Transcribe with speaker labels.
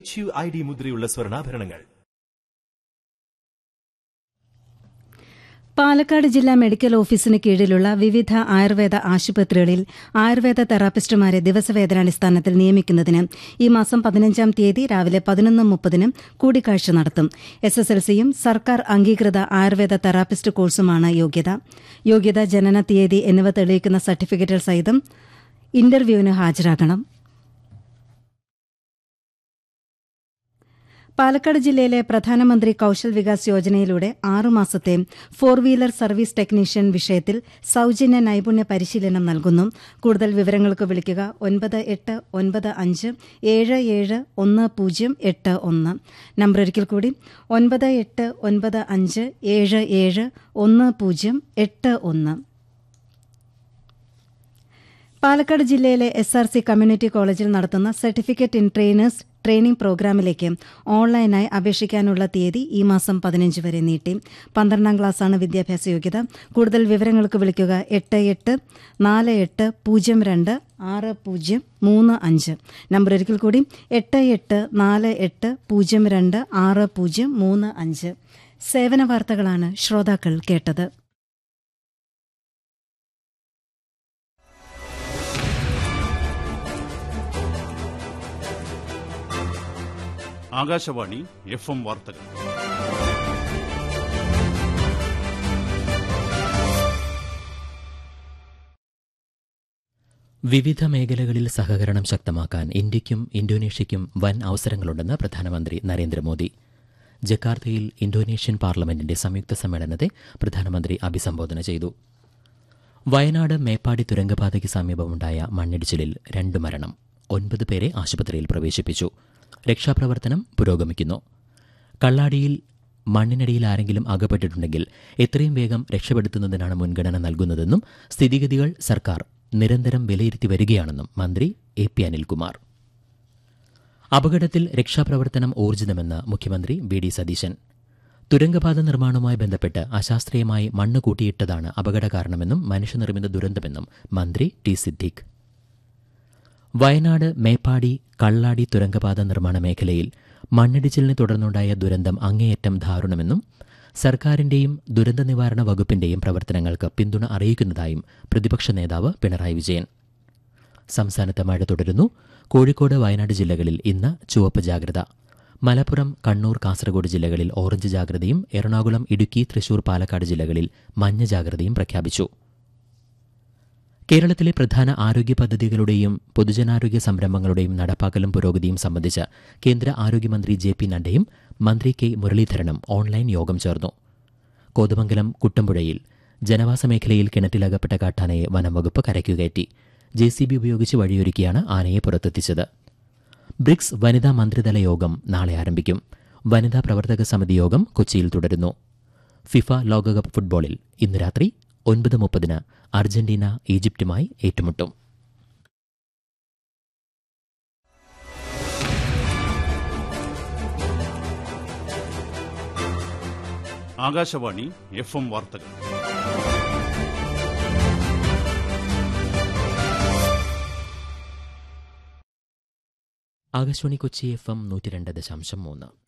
Speaker 1: H U I D മുദ്രയുള്ള സ്വർണ്ണാഭരണങ്ങൾ
Speaker 2: പാലക്കാട് ജില്ലാ മെഡിക്കൽ ഓഫീസിന് കീഴിലുള്ള വിവിധ ആയുർവേദ ആശുപത്രികളിൽ ആയുർവേദ തെറാപ്പിസ്റ്റുമാരെ ദിവസവേതനാടിസ്ഥാനത്തിൽ നിയമിക്കുന്നതിന് ഈ മാസം പതിനഞ്ചാം തീയതി രാവിലെ പതിനൊന്ന് മുപ്പതിന് കൂടിക്കാഴ്ച നടത്തും എസ് എസ് എൽ സിയും സർക്കാർ അംഗീകൃത ആയുർവേദ തെറാപ്പിസ്റ്റ് കോഴ്സുമാണ് യോഗ്യത യോഗ്യത ജനന തീയതി എന്നിവ തെളിയിക്കുന്ന സർട്ടിഫിക്കറ്റുകൾ സഹിതം ഇന്റർവ്യൂവിന് ഹാജരാകണം പാലക്കാട് ജില്ലയിലെ പ്രധാനമന്ത്രി കൌശൽ വികാസ് യോജനയിലൂടെ ആറുമാസത്തെ ഫോർ വീലർ സർവീസ് ടെക്നീഷ്യൻ വിഷയത്തിൽ സൌജന്യ നൈപുണ്യ പരിശീലനം നൽകുന്നു കൂടുതൽ വിവരങ്ങൾക്ക് വിളിക്കുക ഒൻപത് എട്ട് ഒൻപത് അഞ്ച് ഏഴ് ഏഴ് ഒന്ന് പൂജ്യം എട്ട് ഒന്ന് നമ്പർ ഒരിക്കൽ കൂടി ഒൻപത് എട്ട് ഒൻപത് അഞ്ച് ഏഴ് ഏഴ് ഒന്ന് പൂജ്യം എട്ട് ഒന്ന് പാലക്കാട് ജില്ലയിലെ എസ് ആർ സി കമ്മ്യൂണിറ്റി കോളേജിൽ നടത്തുന്ന സർട്ടിഫിക്കറ്റ് ഇൻ ട്രെയിനേഴ്സ് ട്രെയിനിംഗ് പ്രോഗ്രാമിലേക്ക് ഓൺലൈനായി അപേക്ഷിക്കാനുള്ള തീയതി ഈ മാസം പതിനഞ്ച് വരെ നീട്ടി പന്ത്രണ്ടാം ക്ലാസ്സാണ് വിദ്യാഭ്യാസ യോഗ്യത കൂടുതൽ വിവരങ്ങൾക്ക് വിളിക്കുക എട്ട് എട്ട് നാല് എട്ട് പൂജ്യം രണ്ട് ആറ് പൂജ്യം മൂന്ന് അഞ്ച് നമ്പർ ഒരിക്കൽ കൂടി എട്ട് എട്ട് നാല് എട്ട് പൂജ്യം രണ്ട് ആറ് പൂജ്യം മൂന്ന് അഞ്ച് സേവന വാർത്തകളാണ് ശ്രോതാക്കൾ കേട്ടത്
Speaker 3: ആകാശവാണി എഫ് എം വാർത്തകൾ
Speaker 4: വിവിധ മേഖലകളിൽ സഹകരണം ശക്തമാക്കാൻ ഇന്ത്യയ്ക്കും ഇന്തോനേഷ്യയ്ക്കും വൻ അവസരങ്ങളുണ്ടെന്ന് പ്രധാനമന്ത്രി നരേന്ദ്രമോദി ജക്കാർത്തയിൽ ഇന്തോനേഷ്യൻ പാർലമെന്റിന്റെ സംയുക്ത സമ്മേളനത്തെ പ്രധാനമന്ത്രി അഭിസംബോധന ചെയ്തു വയനാട് മേപ്പാടി തുരങ്കപാതയ്ക്ക് സമീപമുണ്ടായ മണ്ണിടിച്ചിലിൽ രണ്ട് മരണം ഒൻപത് പേരെ ആശുപത്രിയിൽ പ്രവേശിപ്പിച്ചു രക്ഷാപ്രവർത്തനം പുരോഗമിക്കുന്നു കള്ളാടിയിൽ മണ്ണിനടിയിൽ ആരെങ്കിലും അകപ്പെട്ടിട്ടുണ്ടെങ്കിൽ എത്രയും വേഗം രക്ഷപ്പെടുത്തുന്നതിനാണ് മുൻഗണന നൽകുന്നതെന്നും സ്ഥിതിഗതികൾ സർക്കാർ നിരന്തരം വിലയിരുത്തി വരികയാണെന്നും മന്ത്രി എ പി അനിൽകുമാർ അപകടത്തിൽ രക്ഷാപ്രവർത്തനം ഊർജിതമെന്ന് മുഖ്യമന്ത്രി വി ഡി സതീശൻ തുരങ്കപാത നിർമ്മാണവുമായി ബന്ധപ്പെട്ട് അശാസ്ത്രീയമായി മണ്ണ് കൂട്ടിയിട്ടതാണ് അപകട കാരണമെന്നും മനുഷ്യനിർമ്മിത ദുരന്തമെന്നും മന്ത്രി ടി സിദ്ദീഖ് വയനാട് മേപ്പാടി കള്ളാടി തുരങ്കപാത നിർമ്മാണ മേഖലയിൽ മണ്ണിടിച്ചിലിനെ തുടർന്നുണ്ടായ ദുരന്തം അങ്ങേയറ്റം ദാരുണമെന്നും സർക്കാരിന്റെയും ദുരന്ത നിവാരണ വകുപ്പിന്റെയും പ്രവർത്തനങ്ങൾക്ക് പിന്തുണ അറിയിക്കുന്നതായും പ്രതിപക്ഷ നേതാവ് പിണറായി വിജയൻ സംസ്ഥാനത്ത് മഴ തുടരുന്നു കോഴിക്കോട് വയനാട് ജില്ലകളിൽ ഇന്ന് ചുവപ്പ് ജാഗ്രത മലപ്പുറം കണ്ണൂർ കാസർഗോഡ് ജില്ലകളിൽ ഓറഞ്ച് ജാഗ്രതയും എറണാകുളം ഇടുക്കി തൃശൂർ പാലക്കാട് ജില്ലകളിൽ മഞ്ഞ ജാഗ്രതയും പ്രഖ്യാപിച്ചു കേരളത്തിലെ പ്രധാന ആരോഗ്യ പദ്ധതികളുടെയും പൊതുജനാരോഗ്യ സംരംഭങ്ങളുടെയും നടപ്പാക്കലും പുരോഗതിയും സംബന്ധിച്ച് കേന്ദ്ര ആരോഗ്യമന്ത്രി ജെ പി നഡ്ഡയും മന്ത്രി കെ മുരളീധരനും ഓൺലൈൻ യോഗം ചേർന്നു കോതമംഗലം കുട്ടമ്പുഴയിൽ ജനവാസ മേഖലയിൽ കിണറ്റിലകപ്പെട്ട കാട്ടാനയെ വനം വകുപ്പ് കരയ്ക്കുകയറ്റി ജെ സി ബി ഉപയോഗിച്ച് വഴിയൊരുക്കിയാണ് ആനയെ പുറത്തെത്തിച്ചത് ബ്രിക്സ് വനിതാ മന്ത്രിതല യോഗം നാളെ ആരംഭിക്കും വനിതാ പ്രവർത്തക സമിതി യോഗം കൊച്ചിയിൽ തുടരുന്നു ഫിഫ ലോകകപ്പ് ഫുട്ബോളിൽ ഇന്ന് രാത്രി ഒൻപത് മുപ്പതിന് അർജന്റീന ഈജിപ്തുമായി ഏറ്റുമുട്ടും
Speaker 3: ആകാശവാണി എഫ് എം വാർത്തകൾ
Speaker 4: ആകാശവാണി കൊച്ചി എഫ് എം നൂറ്റി രണ്ട് ദശാംശം മൂന്ന്